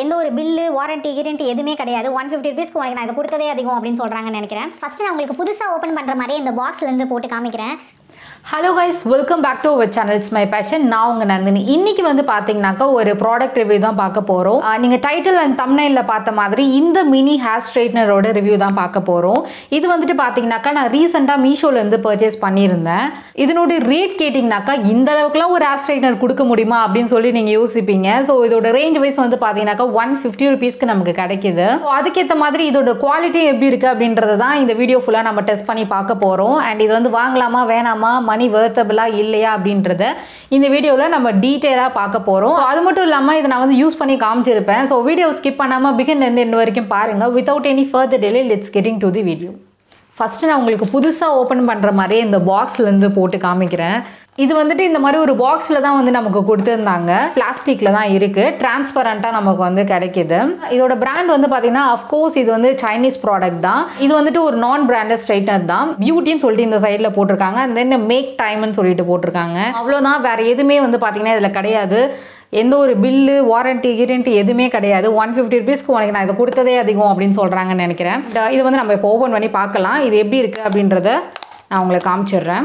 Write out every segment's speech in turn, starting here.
எந்த ஒரு bill warranty கிரண்டி எதுவுமே கிடையாது ஒன் ஃபிஃப்டி ருபீஸ்க்கு உனக்கு நான் இதை கொடுத்ததே அதிகம் அப்படின்னு சொல்கிறாங்கன்னு நினைக்கிறேன் ஃபஸ்ட்டு நான் உங்களுக்கு புதுசாக ஓப்பன் பண்ணுற மாதிரியே இந்த பாக்ஸ்லேருந்து போட்டு காமிக்கிறேன் hello guys welcome back to our channels my passion நான் உங்கள் நந்தினி இன்னைக்கு வந்து பார்த்தீங்கன்னாக்கா ஒரு ப்ராடக்ட் ரிவ்யூ தான் பார்க்க போகிறோம் நீங்கள் டைட்டில் அண்ட் தம்னைலில் பார்த்த மாதிரி இந்த மினி ஹேர் ஸ்ட்ரைட்னரோட ரிவ்யூ தான் பார்க்க போகிறோம் இது வந்துட்டு பார்த்தீங்கன்னாக்கா நான் ரீசெண்டாக மீஷோலேருந்து பர்ச்சேஸ் பண்ணியிருந்தேன் இதனுடைய ரேட் கேட்டிங்கனாக்கா இந்த அளவுக்குலாம் ஒரு ஹேர் ஸ்ட்ரைட்னர் கொடுக்க முடியுமா அப்படின்னு சொல்லி நீங்கள் யோசிப்பீங்க ஸோ இதோட ரேஞ்ச் வைஸ் வந்து பார்த்தீங்கன்னாக்கா ஒன் ஃபிஃப்டி ருபீஸ்க்கு நமக்கு கிடைக்குது ஸோ அதுக்கேற்ற மாதிரி இதோட குவாலிட்டி எப்படி இருக்குது அப்படின்றது தான் இந்த வீடியோ ஃபுல்லாக நம்ம டெஸ்ட் பண்ணி பார்க்க போகிறோம் அண்ட் இது வந்து வாங்கலாமா வேணாமா மணி வேர்த்தபிளா இல்லையா அப்படின்றத இந்த வீடியோவில் நம்ம டீட்டெயிலாக பார்க்க போகிறோம் அது மட்டும் இல்லாமல் இதை நான் வந்து யூஸ் பண்ணி காமிச்சிருப்பேன் ஸோ வீடியோ ஸ்கிப் பண்ணாமல் பிகின்லேருந்து எண்ட் வரைக்கும் பாருங்கள் without any further delay let's getting to the video first நான் உங்களுக்கு புதுசாக ஓப்பன் பண்ணுற மாதிரியே இந்த பாக்ஸ்லேருந்து போட்டு காமிக்கிறேன் இது வந்துட்டு இந்த மாதிரி ஒரு பாக்ஸில் தான் வந்து நமக்கு கொடுத்துருந்தாங்க பிளாஸ்டிக்கில் தான் இருக்குது டிரான்ஸ்பரண்ட்டாக நமக்கு வந்து கிடைக்கிது இதோட பிராண்ட் வந்து பார்த்தீங்கன்னா அஃப்கோர்ஸ் இது வந்து சைனீஸ் ப்ராடக்ட் தான் இது வந்துட்டு ஒரு நான் பிராண்டட் ஸ்ட்ரைட்னர் தான் பியூட்டின்னு சொல்லிட்டு இந்த சைடில் போட்டிருக்காங்க அண்ட் தென் மேக் டைம்னு சொல்லிட்டு போட்டிருக்காங்க அவ்வளோதான் வேறு எதுவுமே வந்து பார்த்தீங்கன்னா இதில் கிடையாது எந்த ஒரு பில்லு வாரண்டி கிரண்டி எதுவுமே கிடையாது ஒன் ஃபிஃப்டி ருபீஸ்க்கு உனக்கு நான் இதை கொடுத்ததே அதிகம் அப்படின்னு சொல்கிறாங்கன்னு நினைக்கிறேன் இந்த- இது வந்து நம்ம இப்போ ஓப்பன் பண்ணி பார்க்கலாம் இது எப்படி இருக்குது அப்படின்றத நான் உங்களுக்கு காமிச்சிடுறேன்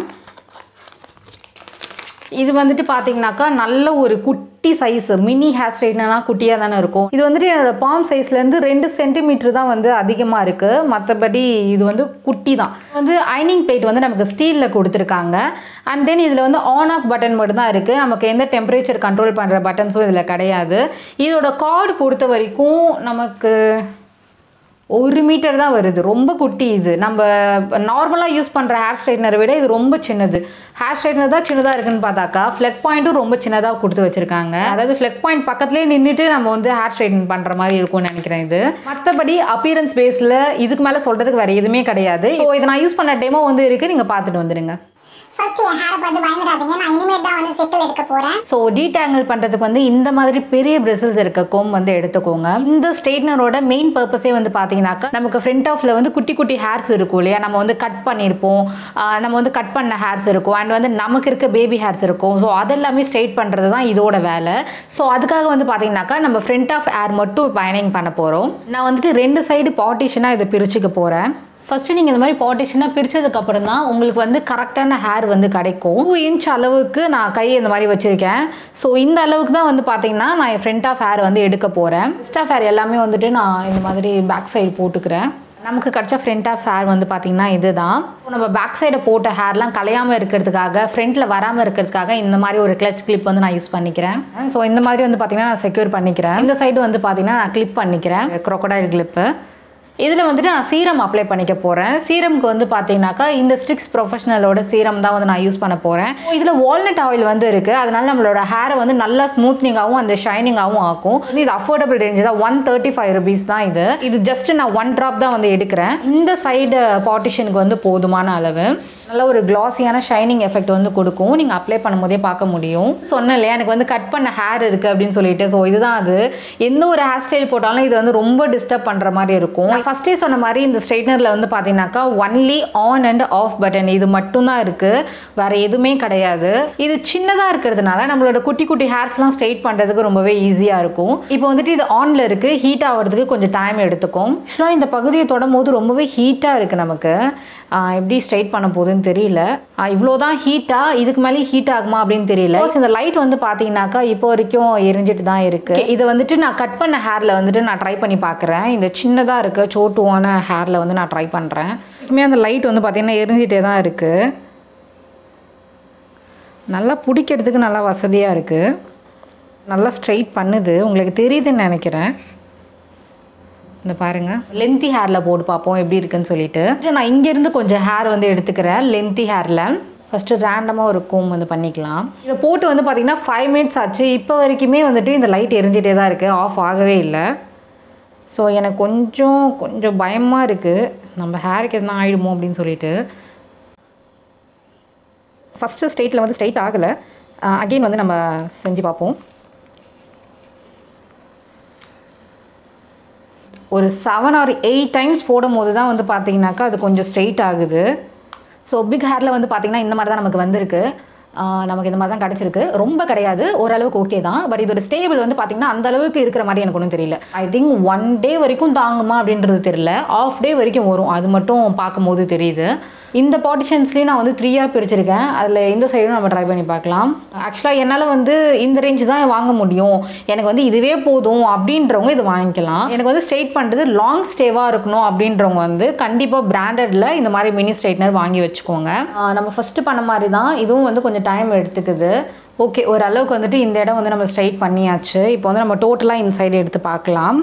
இது வந்துட்டு பார்த்தீங்கன்னாக்கா நல்ல ஒரு குட்டி சைஸ் மினி ஹேர் ஸ்ட்ரைட்னா குட்டியாக தானே இருக்கும் இது வந்துட்டு என்னோட பாம் சைஸ்லேருந்து ரெண்டு சென்டிமீட்டர் தான் வந்து அதிகமாக இருக்குது மற்றபடி இது வந்து குட்டி தான் வந்து ஐனிங் பிளேட் வந்து நமக்கு ஸ்டீலில் கொடுத்துருக்காங்க அண்ட் தென் இதில் வந்து ஆன் ஆஃப் பட்டன் மட்டும் தான் இருக்குது நமக்கு எந்த டெம்பரேச்சர் கண்ட்ரோல் பண்ணுற பட்டன்ஸும் இதில் கிடையாது இதோட கார்டு பொறுத்த வரைக்கும் நமக்கு ஒரு மீட்டர் தான் வருது ரொம்ப குட்டி இது நம்ம நார்மலாக யூஸ் பண்ணுற ஹேர் ஸ்ட்ரைட்னரை விட இது ரொம்ப சின்னது ஹேர் ஸ்ட்ரைட்னர் தான் சின்னதாக இருக்குன்னு பார்த்தாக்கா ஃப்ளெக் பாயிண்ட்டும் ரொம்ப சின்னதாக கொடுத்து வச்சிருக்காங்க அதாவது ஃப்ளெக் பாயிண்ட் பக்கத்துலேயே நின்றுட்டு நம்ம வந்து ஹேர் ஸ்ட்ரைட்டன் பண்ணுற மாதிரி இருக்கும்னு நினைக்கிறேன் இது மற்றபடி அப்பியரன்ஸ் பேஸில் இதுக்கு மேலே சொல்கிறதுக்கு வேறு எதுவுமே கிடையாது ஸோ இதை நான் யூஸ் பண்ண டெமோ வந்து இருக்குது நீங்கள் பார்த்துட்டு வந்துடுங்க ஃபர்ஸ்ட் என் ஹேரை பார்த்து பயந்துடாதீங்க நான் இனிமேல் தான் வந்து சிக்கல் எடுக்க போகிறேன் ஸோ டீடாங்கிள் பண்ணுறதுக்கு வந்து இந்த மாதிரி பெரிய பிரிசில்ஸ் இருக்க கோம் வந்து எடுத்துக்கோங்க இந்த ஸ்ட்ரெயிட்னரோட மெயின் பர்பஸே வந்து பார்த்தீங்கன்னாக்கா நமக்கு ஃப்ரண்ட் ஆஃப்ல வந்து குட்டி குட்டி ஹேர்ஸ் இருக்கும் இல்லையா நம்ம வந்து கட் பண்ணியிருப்போம் ஆஹ் நம்ம வந்து கட் பண்ண ஹேர்ஸ் இருக்கும் அண்ட் வந்து நமக்கு இருக்க பேபி ஹேர்ஸ் இருக்கும் ஸோ அதெல்லாமே ஸ்ட்ரெயிட் பண்ணுறது தான் இதோட வேலை ஸோ அதுக்காக வந்து பார்த்தீங்கன்னாக்கா நம்ம ஃப்ரண்ட் ஆஃப் ஹேர் மட்டும் பயனிங் பண்ண போகிறோம் நான் வந்துட்டு ரெண்டு சைடு பார்ட்டிஷனாக இதை பிரிச்சுக்க போகிறேன் ஃபஸ்ட்டு நீங்கள் இந்த மாதிரி பார்ட்டிஷனாக பிரித்ததுக்கப்புறம் தான் உங்களுக்கு வந்து கரெக்டான ஹேர் வந்து கிடைக்கும் டூ இன்ச் அளவுக்கு நான் கை இந்த மாதிரி வச்சுருக்கேன் ஸோ இந்த அளவுக்கு தான் வந்து பார்த்தீங்கன்னா நான் என் ஃப்ரண்ட் ஆஃப் ஹேர் வந்து எடுக்க போகிறேன் ஃப்ரண்ட் ஆஃப் ஹேர் எல்லாமே வந்துட்டு நான் இந்த மாதிரி பேக் சைடு போட்டுக்கிறேன் நமக்கு கிடச்ச ஃப்ரண்ட் ஆஃப் ஹேர் வந்து பார்த்திங்கன்னா இதுதான் நம்ம பேக் சைடை போட்ட ஹேர்லாம் கலையாமல் இருக்கிறதுக்காக ஃப்ரண்ட்டில் வராமல் இருக்கிறதுக்காக இந்த மாதிரி ஒரு கிளச் கிளிப் வந்து நான் யூஸ் பண்ணிக்கிறேன் ஸோ இந்த மாதிரி வந்து பார்த்திங்கன்னா நான் செக்யூர் பண்ணிக்கிறேன் இந்த சைடு வந்து பார்த்திங்கன்னா நான் கிளிப் பண்ணிக்கிறேன் crocodile கிளிப்பு இதில் வந்துட்டு நான் சீரம் அப்ளை பண்ணிக்க போகிறேன் சீரம்க்கு வந்து பார்த்தீங்கன்னாக்கா இந்த ஸ்ட்ரிக்ஸ் ப்ரொஃபஷனலோட சீரம் தான் வந்து நான் யூஸ் பண்ண போகிறேன் இதில் வால்நட் ஆயில் வந்து இருக்குது அதனால நம்மளோட ஹேரை வந்து நல்லா ஸ்மூத்னிங்காகவும் அந்த ஷைனிங்காகவும் ஆக்கும் வந்து இது அஃபோர்டபுள் ரேஞ்ச் தான் ஒன் தேர்ட்டி ஃபைவ் ருபீஸ் தான் இது இது ஜஸ்ட் நான் ஒன் ட்ராப் தான் வந்து எடுக்கிறேன் இந்த சைடு பார்ட்டிஷனுக்கு வந்து போதுமான அளவு நல்ல ஒரு கிளாஸியான ஷைனிங் எஃபெக்ட் வந்து கொடுக்கும் நீங்கள் அப்ளை பண்ணும்போதே பார்க்க முடியும் சொன்னேன் இல்லையா எனக்கு வந்து கட் பண்ண ஹேர் இருக்குது அப்படின்னு சொல்லிட்டு ஸோ இதுதான் அது எந்த ஒரு ஹேர் ஸ்டைல் போட்டாலும் இது வந்து ரொம்ப டிஸ்டர்ப் பண்ணுற மாதிரி இருக்கும் நான் ஃபஸ்ட்டே சொன்ன மாதிரி இந்த ஸ்ட்ரைட்னரில் வந்து பார்த்தீங்கன்னாக்கா only on and off button இது மட்டும்தான் இருக்குது வேறு எதுவுமே கிடையாது இது சின்னதாக இருக்கிறதுனால நம்மளோட குட்டி குட்டி ஹேர்ஸ்லாம் ஸ்ட்ரைட் பண்ணுறதுக்கு ரொம்பவே ஈஸியாக இருக்கும் இப்போ வந்துட்டு இது ஆனில் இருக்குது ஹீட் ஆகிறதுக்கு கொஞ்சம் டைம் எடுத்துக்கும் ஆக்சுவலாக இந்த பகுதியை தொடும் போது ரொம்பவே ஹீட்டாக இருக்குது நமக்கு ஆஹ் எப்படி ஸ்ட்ரைட் பண்ண போகுதுன்னு தெரியல இவ்வளோ தான் ஹீட்டாக இதுக்கு மேலே ஹீட் ஆகுமா அப்படின்னு தெரியல Plus இந்த லைட் வந்து பார்த்தீங்கன்னாக்கா இப்போ வரைக்கும் எரிஞ்சிட்டு தான் இருக்குது இதை வந்துட்டு நான் கட் பண்ண ஹேரில் வந்துட்டு நான் ட்ரை பண்ணி பார்க்குறேன் இந்த சின்னதாக இருக்க சோட்டுவான ஹேரில் வந்து நான் ட்ரை பண்ணுறேன் இப்போமே அந்த லைட் வந்து பார்த்தீங்கன்னா எரிஞ்சிட்டே தான் இருக்குது நல்லா பிடிக்கிறதுக்கு நல்லா வசதியாக இருக்குது நல்லா ஸ்ட்ரைட் பண்ணுது உங்களுக்கு தெரியுதுன்னு நினைக்கிறேன் இந்த பாருங்க லென்த்தி ஹேரில் போட்டு பார்ப்போம் எப்படி இருக்குன்னு சொல்லிட்டு நான் இங்கேருந்து கொஞ்சம் ஹேர் வந்து எடுத்துக்கிறேன் லென்த்தி ஹேரில் ஃபஸ்ட்டு ரேண்டமாக ஒரு கோம் வந்து பண்ணிக்கலாம் இதை போட்டு வந்து பார்த்தீங்கன்னா ஃபைவ் மினிட்ஸ் ஆச்சு இப்போ வரைக்குமே வந்துட்டு இந்த லைட் எரிஞ்சிட்டே தான் இருக்குது ஆஃப் ஆகவே இல்லை ஸோ எனக்கு கொஞ்சம் கொஞ்சம் பயமாக இருக்குது நம்ம ஹேருக்கு எதுனா ஆகிடுமோ அப்படின்னு சொல்லிட்டு ஃபஸ்ட்டு ஸ்டேட்டில் வந்து ஸ்ட்ரைட் ஆகலை அகெயின் வந்து நம்ம செஞ்சு பார்ப்போம் ஒரு செவன் ஆர் எயிட் டைம்ஸ் போடும்போது தான் வந்து பார்த்தீங்கன்னாக்கா அது கொஞ்சம் ஸ்ட்ரெயிட் ஆகுது ஸோ பிக் ஹேரில் வந்து பார்த்தீங்கன்னா இந்த மாதிரி தான் நமக்கு வந்திருக்கு ஆஹ் நமக்கு இந்த மாதிரி தான் கிடச்சிருக்கு ரொம்ப கிடையாது ஓரளவுக்கு ஓகே தான் பட் இதோட ஸ்டேபிள் வந்து பார்த்தீங்கன்னா அந்த அளவுக்கு இருக்கிற மாதிரி எனக்கு ஒன்றும் தெரியல ஐ திங்க் ஒன் டே வரைக்கும் தாங்குமா அப்படின்றது தெரியல ஆஃப் டே வரைக்கும் வரும் அது மட்டும் பார்க்கும்போது தெரியுது இந்த பார்ட்டிஷன்ஸ்லேயும் நான் வந்து த்ரீயாக பிரிச்சிருக்கேன் அதில் இந்த சைடும் நம்ம ட்ரை பண்ணி பார்க்கலாம் ஆக்சுவலாக என்னால் வந்து இந்த ரேஞ்ச் தான் வாங்க முடியும் எனக்கு வந்து இதுவே போதும் அப்படின்றவங்க இது வாங்கிக்கலாம் எனக்கு வந்து ஸ்ட்ரெயிட் பண்ணுறது லாங் ஸ்டேவாக இருக்கணும் அப்படின்றவங்க வந்து கண்டிப்பாக பிராண்டடில் இந்த மாதிரி மினி ஸ்ட்ரைட்னர் வாங்கி வச்சுக்கோங்க ஆஹ் நம்ம ஃபஸ்ட்டு பண்ண மாதிரி தான் இதுவும் வந்து கொஞ்சம் டைம் எடுத்துக்குது ஓகே ஓரளவுக்கு வந்துட்டு இந்த இடம் வந்து நம்ம ஸ்ட்ரைட் பண்ணியாச்சு இப்போ வந்து நம்ம டோட்டலாக இந்த சைடு எடுத்து பார்க்கலாம்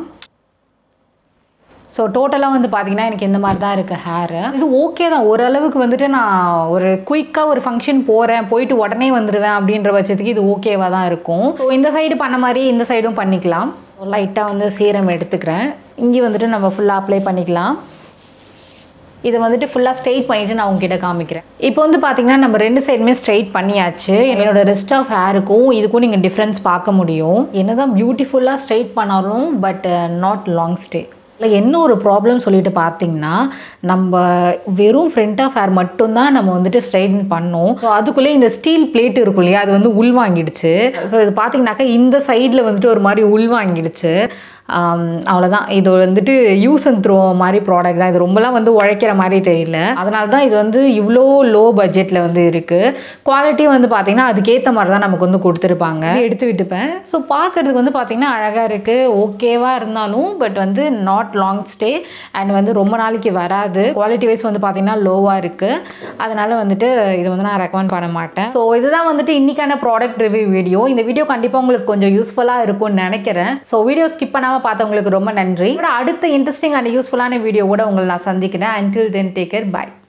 ஸோ டோட்டலாக வந்து பார்த்தீங்கன்னா எனக்கு இந்த மாதிரி தான் இருக்குது ஹேரு இது ஓகே தான் ஓரளவுக்கு வந்துட்டு நான் ஒரு குயிக்காக ஒரு ஃபங்க்ஷன் போகிறேன் போயிட்டு உடனே வந்துடுவேன் அப்படின்ற பட்சத்துக்கு இது ஓகேவாக தான் இருக்கும் ஸோ இந்த சைடு பண்ண மாதிரி இந்த சைடும் பண்ணிக்கலாம் லைட்டாக வந்து சீரம் எடுத்துக்கிறேன் இங்கே வந்துட்டு நம்ம ஃபுல்லாக அப்ளை பண்ணிக்கலாம் இதை வந்துட்டு ஃபுல்லாக ஸ்ட்ரெயிட் பண்ணிவிட்டு நான் உங்ககிட்ட காமிக்கிறேன் இப்போ வந்து பார்த்தீங்கன்னா நம்ம ரெண்டு சைடுமே ஸ்ட்ரெயிட் பண்ணியாச்சு என்னோட ரெஸ்ட் ஆஃப் ஹேருக்கும் இதுக்கும் நீங்கள் டிஃப்ரென்ஸ் பார்க்க முடியும் என்னதான் பியூட்டிஃபுல்லாக ஸ்ட்ரெயிட் பண்ணாலும் பட் நாட் லாங் ஸ்டே இல்லை என்ன ஒரு ப்ராப்ளம் சொல்லிட்டு பார்த்தீங்கன்னா நம்ம வெறும் ஃப்ரண்ட் ஆஃப் ஹேர் மட்டும்தான் நம்ம வந்துட்டு ஸ்ட்ரைட்டன் பண்ணோம் ஸோ அதுக்குள்ளே இந்த ஸ்டீல் பிளேட் இருக்கும் இல்லையா அது வந்து உள் வாங்கிடுச்சு ஸோ இது பார்த்தீங்கன்னாக்கா இந்த சைடில் வந்துட்டு ஒரு மாதிரி உள் வாங்கிடுச்சு ஆம், அவ்வளோதான் இது வந்துட்டு யூஸ் அண்ட் த்ரோ மாதிரி ப்ராடக்ட் தான் இது ரொம்பலாம் வந்து உழைக்கிற மாதிரி தெரியல அதனால தான் இது வந்து இவ்வளோ லோ பட்ஜெட்டில் வந்து இருக்குது குவாலிட்டி வந்து பார்த்திங்கன்னா அதுக்கேற்ற மாதிரி தான் நமக்கு வந்து கொடுத்துருப்பாங்க எடுத்து விட்டுப்பேன் ஸோ பார்க்குறதுக்கு வந்து பார்த்திங்கன்னா அழகாக இருக்குது ஓகேவாக இருந்தாலும் பட் வந்து நாட் லாங் ஸ்டே அண்ட் வந்து ரொம்ப நாளைக்கு வராது குவாலிட்டி வைஸ் வந்து பார்த்திங்கன்னா லோவாக இருக்குது அதனால் வந்துட்டு இது வந்து நான் ரெக்கமெண்ட் பண்ண மாட்டேன் ஸோ இதுதான் வந்துட்டு இன்றைக்கான ப்ராடக்ட் ரிவ்யூ வீடியோ இந்த வீடியோ கண்டிப்பாக உங்களுக்கு கொஞ்சம் யூஸ்ஃபுல்லாக இருக்கும்னு நினைக்கிறேன் ஸோ வீடியோ ஸ்கிப் பண்ணாமல் பார்த்தவங்களுக்கு ரொம்ப நன்றி இதோட அடுத்த இன்ட்ரெஸ்டிங் அண்ட் யூஸ்ஃபுல்லான வீடியோ கூட உங்களை நான் சந்திக்கிறேன் until then take care bye